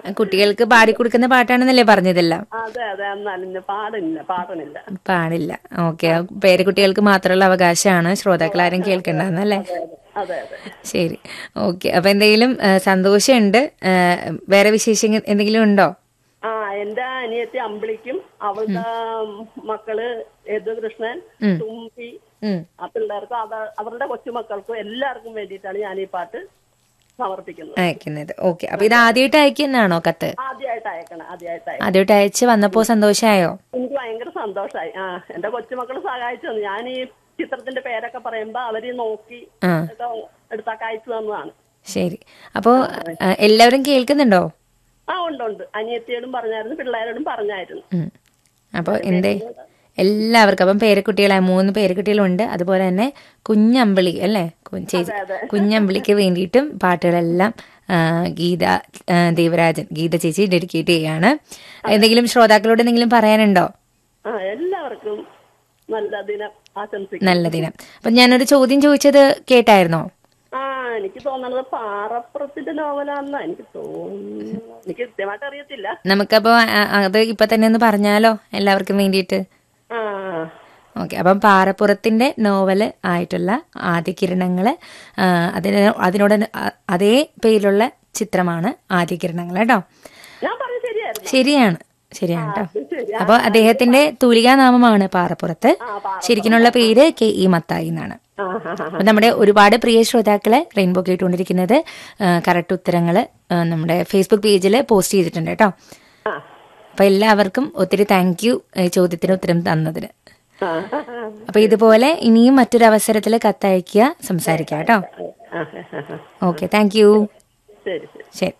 കുട്ടികൾക്ക് പാടിക്കൊടുക്കുന്ന പാട്ടാണെന്നല്ലേ പറഞ്ഞതെല്ലാം അതെ അതെ എന്നാലും പാടില്ല പാടണില്ല പാടില്ല ഓക്കെ പേരക്കുട്ടികൾക്ക് മാത്രമുള്ള അവകാശമാണ് ശ്രോതാക്കൾ ആരും കേൾക്കണ്ടെന്നല്ലേ അതെ അതെ ശരി ഓക്കെ അപ്പൊ എന്തെങ്കിലും ആ, സന്തോഷമുണ്ട് ആ, വേറെ വിശേഷങ്ങൾ എന്തെങ്കിലും ഉണ്ടോ ആ എന്റെ അനിയത്തി അമ്പിളിക്കും അവളുടെ മക്കള് യദുകൃഷ്ണൻ തുമ്പി ഉം. ആ പിള്ളേർക്കും അവ അവരുടെ കൊച്ചുമക്കൾക്കും എല്ലാവർക്കും വേണ്ടിയിട്ടാണ് ഞാൻ ഈ പാട്ട് സമർപ്പിക്കുന്നത് അയക്കുന്നത് ഓക്കെ അപ്പൊ ഇത് ആദ്യമായിട്ട് അയക്കുന്നതാണോ കത്ത് ആദ്യമായിട്ട് അയക്കണം ആദ്യമായിട്ട് അയക്കണം ആദ്യമായിട്ട് അയച്ച് വന്നപ്പോ സന്തോഷമായോ എനിക്ക് ഭയങ്കര സന്തോഷമായി ആ എന്റെ കൊച്ചുമക്കൾ സഹായിച്ചു തന്നു ഞാൻ ഈ ചിത്രത്തിന്റെ പേരൊക്കെ പറയുമ്പോ അവര് നോക്കി ആ ഒക്കെ എടുത്താക്കി അയച്ചു തന്നതാണ് ശരി അപ്പോ ആ, എല്ലാവരും കേൾക്കുന്നുണ്ടോ ആ ഉണ്ട് ഉണ്ട് അനിയത്തിയോടും പറഞ്ഞായിരുന്നു പിള്ളേരോടും പറഞ്ഞായിരുന്നു ഉം. അപ്പൊ എന്തേ എല്ലാവർക്കും അപ്പം പേരക്കുട്ടികളായ മൂന്ന് പേരക്കുട്ടികളുണ്ട് അതുപോലെ തന്നെ കുഞ്ഞമ്പിളി അല്ലേ കു- ചേച്ചി കുഞ്ഞമ്പിളിക്ക് വേണ്ടിയിട്ടും പാട്ടുകളെല്ലാം ആ, ഗീത ആ, ദേവരാജൻ ഗീത ചേച്ചി ഡെഡിക്കേറ്റ് ചെയ്യാണ് എന്തെങ്കിലും ശ്രോതാക്കളോട് എന്തെങ്കിലും പറയാനുണ്ടോ ആ എല്ലാവർക്കും നല്ല ദിനം ആശംസിക്കുന്നു നല്ല ദിനം അപ്പൊ ഞാനൊരു ചോദ്യം ചോദിച്ചത് കേട്ടായിരുന്നോ ആ എനിക്ക് തോന്നണത് പാറപ്പുറത്തിന്റെ നോവലാണെന്നാ എനിക്ക് തോന്നുന്നു എനിക്ക് കൃത്യമായിട്ട് അറിയത്തില്ല നമുക്കപ്പോ ആ- അത് ഇപ്പൊ തന്നെ ഒന്ന് പറഞ്ഞാലോ എല്ലാവർക്കും വേണ്ടിയിട്ട് ആ ഓക്കെ അപ്പം പാറപ്പുറത്തിന്റെ നോവല് ആയിട്ടുള്ള ആദ്യ കിരണങ്ങള് ആ, അതിന് അതിനോട് അ- അതേ പേരിലുള്ള ചിത്രമാണ് ആദ്യ കിരണങ്ങൾ കേട്ടോ ഞാൻ പറഞ്ഞ ശരിയായിരുന്നു ശരിയാണ് ശരിയാണ് കേട്ടോ ശരി. അപ്പൊ അദ്ദേഹത്തിന്റെ തൂലികാനാമമാണ് പാറപ്പുറത്ത് ശരിക്കുള്ള പേര് കെ ഇ മത്തായി എന്നാണ് ആ ഹാ ഹാ അപ്പൊ നമ്മുടെ ഒരുപാട് പ്രിയ ശ്രോതാക്കളെ റെയിൻബോ കേട്ടുകൊണ്ടിരിക്കുന്നത് കറക്റ്റ് ഉത്തരങ്ങള് ആ, നമ്മുടെ ഫേസ്ബുക്ക് പേജിൽ പോസ്റ്റ് ചെയ്തിട്ടുണ്ട് കേട്ടോ ആ അപ്പൊ എല്ലാവർക്കും ഒത്തിരി താങ്ക് യു ചോദ്യത്തിന് ഉത്തരം തന്നതിന് ആ അപ്പൊ ഇതുപോലെ ഇനിയും മറ്റൊരു അവസരത്തിൽ കത്തയക്കുക സംസാരിക്കാം കേട്ടോ ആ, ആ, ആ. ഓക്കെ താങ്ക് യു ശരി ശരി ശരി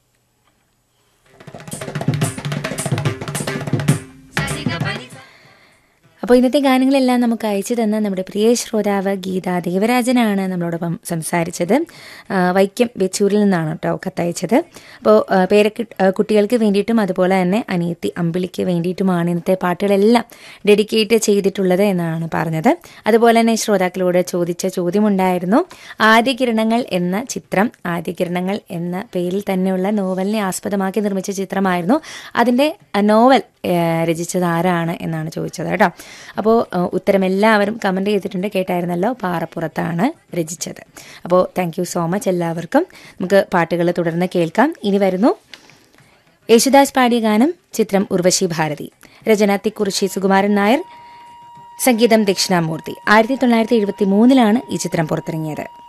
അപ്പോൾ ഇന്നത്തെ ഗാനങ്ങളെല്ലാം നമുക്ക് അയച്ചു തന്ന നമ്മുടെ പ്രിയ ശ്രോതാവ് ഗീത ദേവരാജനാണ് നമ്മളോടൊപ്പം സംസാരിച്ചത് ആ, വൈക്കം വെച്ചൂരിൽ നിന്നാണ് കേട്ടോ കത്തയച്ചത് അപ്പോൾ പേരക്ക് കുട്ടികൾക്ക് വേണ്ടിയിട്ടും അതുപോലെ തന്നെ അനിയത്തി അമ്പിളിക്ക് വേണ്ടിയിട്ടുമാണ് ഇന്നത്തെ പാട്ടുകളെല്ലാം ഡെഡിക്കേറ്റ് ചെയ്തിട്ടുള്ളത് എന്നാണ് പറഞ്ഞത് അതുപോലെ തന്നെ ശ്രോതാക്കളോട് ചോദിച്ച ചോദ്യമുണ്ടായിരുന്നു ആദ്യ കിരണങ്ങൾ എന്ന ചിത്രം ആദ്യ കിരണങ്ങൾ എന്ന പേരിൽ തന്നെയുള്ള നോവലിനെ ആസ്പദമാക്കി നിർമ്മിച്ച ചിത്രമായിരുന്നു അതിൻ്റെ നോവൽ ഏഹ്, രചിച്ചത് ആരാണ് എന്നാണ് ചോദിച്ചത് കേട്ടോ അപ്പോൾ ഏഹ്, ഉത്തരം എല്ലാവരും കമൻറ്റ് ചെയ്തിട്ടുണ്ട് കേട്ടായിരുന്നല്ലോ പാറപ്പുറത്താണ് രചിച്ചത് അപ്പോൾ താങ്ക് യു സോ മച്ച് എല്ലാവർക്കും നമുക്ക് പാട്ടുകൾ തുടർന്ന് കേൾക്കാം ഇനി വരുന്നു യേശുദാസ് പാടിയ ഗാനം ചിത്രം ഉർവശി ഭാരതി രചന തിക്കുറിശി സുകുമാരൻ നായർ സംഗീതം ദക്ഷിണാമൂർത്തി ആയിരത്തി തൊള്ളായിരത്തി എഴുപത്തി മൂന്നിലാണ് ഈ ചിത്രം പുറത്തിറങ്ങിയത്